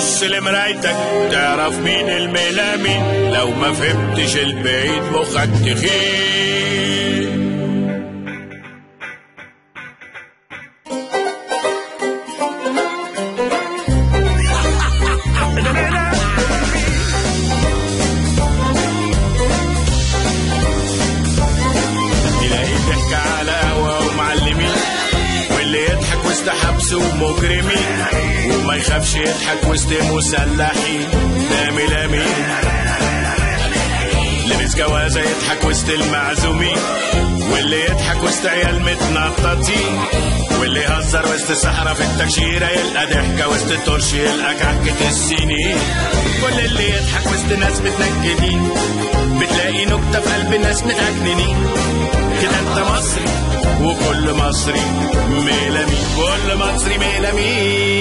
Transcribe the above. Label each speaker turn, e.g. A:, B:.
A: بص لمرايتك تعرف مين الميلامين لو ما فهمتش البعيد مخك تخين تلاقي ضحك على قهوة ومعلمين واللي يضحك وسط حبس ومجرمين وما يخافش يضحك وسط مسلحين ده ملامين لبس جوازة يضحك وسط المعزومين واللي يضحك وسط عيال متنططين واللي يهزر وسط الصحراء في التكشيرة يلقى ضحكة وسط الطرش يلقى كحكة السنين كل اللي يضحك وسط ناس متنكدين بتلاقي نكتة في قلب الناس متعجنين كده انت مصري وكل مصري ميلامين كل مصري ميلامين